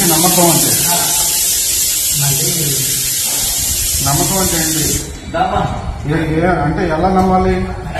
ఏంటి నమ్మకం అంటే మళ్ళీ నమ్మకం అంటే ఏంటి దామా ఏ- ఏ- అంటే ఎలా నమ్మాలి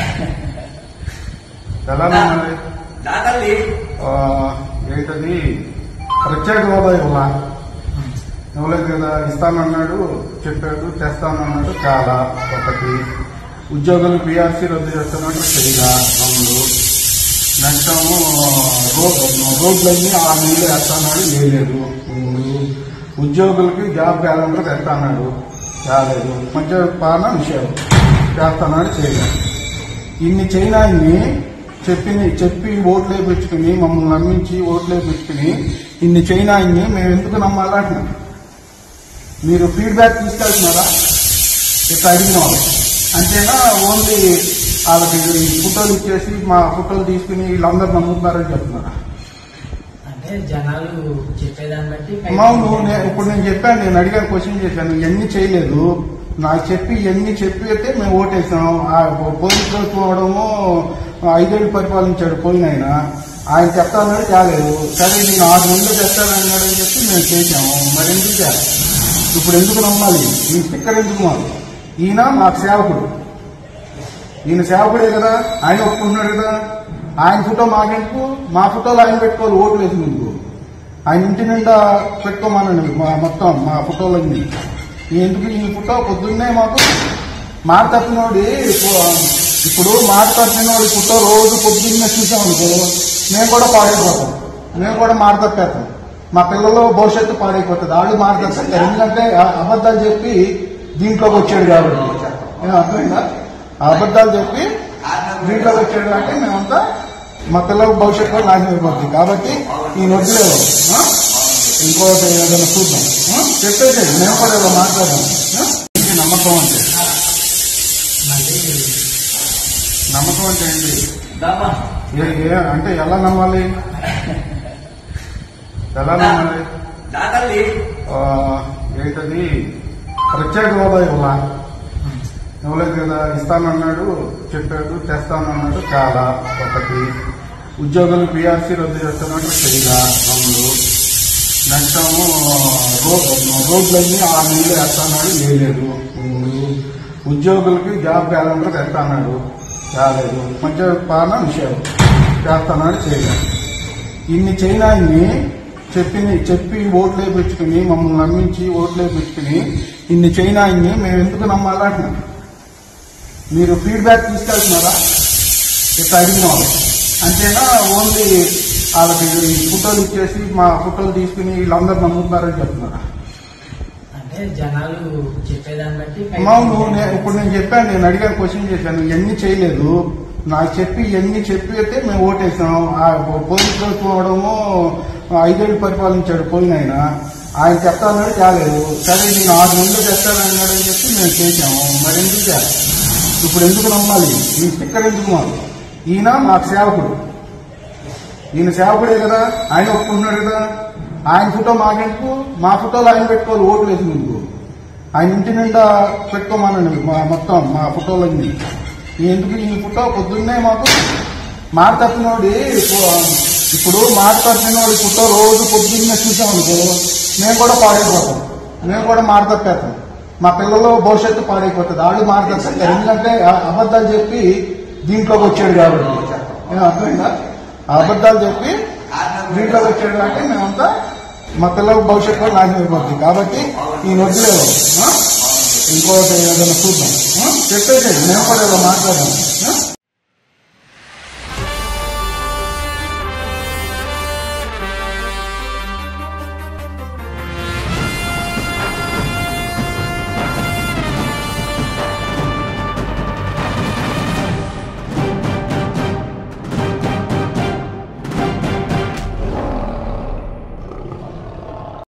ఎలా నమ్మాలి దాదాలి ఆ, ఏంటది ప్రత్యేక హోదా ఇవ్వాల ఇవ్వలేదు కదా ఇస్తానన్నాడు చెప్పాడు తెస్తానన్నాడు చాలా ఒకటి ఉద్యోగులు పీఆర్సీ రద్దు చేస్తున్నాడు చేయగా రెండు నెక్స్ట్ ఏమో రోడ్ రోడ్లన్నీ ఆరు నెలలు వేస్తాన్నాడు వేయలేదు మూడు ఉద్యోగులకి జాబ్ క్యాలెండర్ తెస్తాన్నాడు రాలేదు మద్యపాన విషయం చేస్తున్నాడు చేయలేదు ఇన్ని చైనా ఇన్ని చెప్పి చెప్పి ఓట్లు వేయించుకుని మమ్మల్ని నమ్మించి ఓట్లు వేయించుకుని ఇన్ని చైనా ఇన్ని మేము ఎందుకు నమ్మాలంటున్నాం మీరు ఫీడ్బ్యాక్ తీసుకెళ్తున్నారా ఇట్లా అడిగిన వాళ్ళు అంతేనా ఓన్లీ వాళ్ళకి ఈ ఫోటోలు ఇచ్చేసి మా ఫోటోలు తీసుకుని వీళ్ళందరూ నమ్ముతున్నారని చెప్తున్నారా అంటే జనాలు చెప్పేదాన్ని బట్టి పైకి అవును నేను ఇప్పుడు నేను చెప్పాను నేను అడిగాను క్వశ్చన్ చేశాను ఎన్ని చేయలేదు నాకు చెప్పి ఎన్ని చెప్పి అయితే మేము ఓటేసాం ఆ పోలీసులు పోవడము ఐదేళ్ళు పరిపాలించాడు పోయిన ఆయన ఆయన చెప్తానని కాలేదు సరే నేను ఆరు నెలలు చెప్తానన్నాడని చెప్పి మేము చేశాము మరి ఎందుకు చేయాలి? ఇప్పుడు ఎందుకు నమ్మాలి ఈ స్టిక్కర్ ఎందుకు మాకు ఈయన మాకు సేవకుడు ఈయన సేవకుడే కదా ఆయన ఒప్పుకుంటున్నాడు కదా ఆయన ఫోటో మాకెందుకు మా ఫోటోలు ఆయన పెట్టుకోవాలి ఓట్లు వేసినందుకు ఆయన ఇంటి నిండా పెట్టుకోమనండి మా మొత్తం మా ఫోటోలన్నీ ఎందుకు ఈ ఫోటో పొద్దున్నే మాకు మాట తప్పినోడి ఇప్పుడు మాట తప్పినోడి ఫోటో రోజు పొద్దున్నే చూసామనుకో మేము కూడా పాడైపోతాం మేము కూడా మాట తప్పేస్తాం మా పిల్లల భవిష్యత్తు పాడైపోతుంది వాళ్ళు మాట తప్పేస్తారు ఎందుకంటే ఆ- అబద్ధాలు చెప్పి దీంట్లోకి వచ్చాడు కాబట్టి ఏం అర్థమైందా ఆ అబద్ధాలు చెప్పి దీంట్లోకి వచ్చాడు కాబట్టి మేమంతా మా పిల్లల భవిష్యత్తు కూడా నాశనం అయిపోతుంది కాబట్టి ఈ నొద్దులేవు ఇంకోటి ఏదైనా చూద్దాం ఆ? చెప్పేసి మేము కూడా ఏదో మాట్లాడదాం ఆ? ఏంటి నమ్మకం అంటే మళ్ళీ నమ్మకం అంటే ఏంటి దామా ఏ- ఏ- అంటే ఎలా నమ్మాలి ఎలా నమ్మాలి దాదాలి ఆ, ఏంటది ప్రత్యేక హోదా ఇవ్వాల ఇవ్వలేదు కదా ఇస్తానన్నాడు చెప్పాడు తెస్తానన్నాడు చాలా ఒకటి ఉద్యోగులు పీఆర్సీ రద్దు చేస్తున్నాడు చేయగా రెండు నెక్స్ట్ ఏమో రోడ్ రోడ్లన్నీ ఆరు నెలలు వేస్తాన్నాడు వేయలేదు మూడు ఉద్యోగులకి జాబ్ క్యాలెండర్ తెస్తాన్నాడు రాలేదు మద్యపాన విషయం చేస్తున్నాడు చేయలేదు ఇన్ని చైనా ఇన్ని చెప్పి చెప్పి ఓట్లు వేయించుకుని మమ్మల్ని నమ్మించి ఓట్లు వేయించుకుని ఇన్ని చైనా ఇన్ని మేము ఎందుకు నమ్మాలంటున్నాం మీరు ఫీడ్బ్యాక్ తీసుకెళ్తున్నారా ఇట్లా అడిగిన వాళ్ళు అంతేనా ఓన్లీ వాళ్ళకి ఈ ఫోటోలు ఇచ్చేసి మా ఫోటోలు తీసుకుని వీళ్ళందరూ నమ్ముతున్నారని చెప్తున్నారా అంటే జనాలు చెప్పేదాన్ని బట్టి పైకి అవును నేను ఇప్పుడు నేను చెప్పాను నేను అడిగాను క్వశ్చన్ చేశాను ఎన్ని చేయలేదు నాకు చెప్పి ఎన్ని చెప్పి అయితే మేము ఓటేసాం ఆ పోలీసులు పోవడము ఐదేళ్ళు పరిపాలించాడు పోయిన ఆయన ఆయన చెప్తానని కాలేదు సరే నేను ఆరు నెలలు చెప్తానన్నాడని చెప్పి మేము చేశాము మరి ఎందుకు చేయాలి? ఇప్పుడు ఎందుకు నమ్మాలి ఈ స్టిక్కర్ ఎందుకు మాకు ఈయన మాకు సేవకుడు ఈయన సేవకుడే కదా ఆయన ఒప్పుకుంటున్నాడు కదా ఆయన ఫోటో మాకెందుకు మా ఫోటోలు ఆయన పెట్టుకోవాలి ఓట్లు వేసినందుకు ఆయన ఇంటి నిండా పెట్టుకోమనండి మా మొత్తం మా ఫోటోలన్నీ ఎందుకు ఈ ఫోటో పొద్దున్నే మాకు మాట తప్పినోడి ఇప్పుడు మాట తప్పినోడి ఫోటో రోజు పొద్దున్నే చూసామనుకో మేము కూడా పాడైపోతాం మేము కూడా మాట తప్పేస్తాం మా పిల్లల భవిష్యత్తు పాడైపోతుంది వాళ్ళు మాట తప్పేస్తారు ఎందుకంటే ఆ అబద్ధాలు చెప్పి దీంట్లోకి వచ్చాడు కాబట్టి ఏం అర్థమైందా ఆ అబద్ధాలు చెప్పి దీంట్లోకి వచ్చాడు కాబట్టి మేమంతా మా పిల్లల భవిష్యత్తు కూడా నాశనం అయిపోతుంది కాబట్టి ఈ నొద్దులేవు ఆ? ఇంకోటి ఏదైనా చూద్దాం ఆ? చెప్పేసి మేము కూడా ఏదో మాట్లాడదాం ఆ?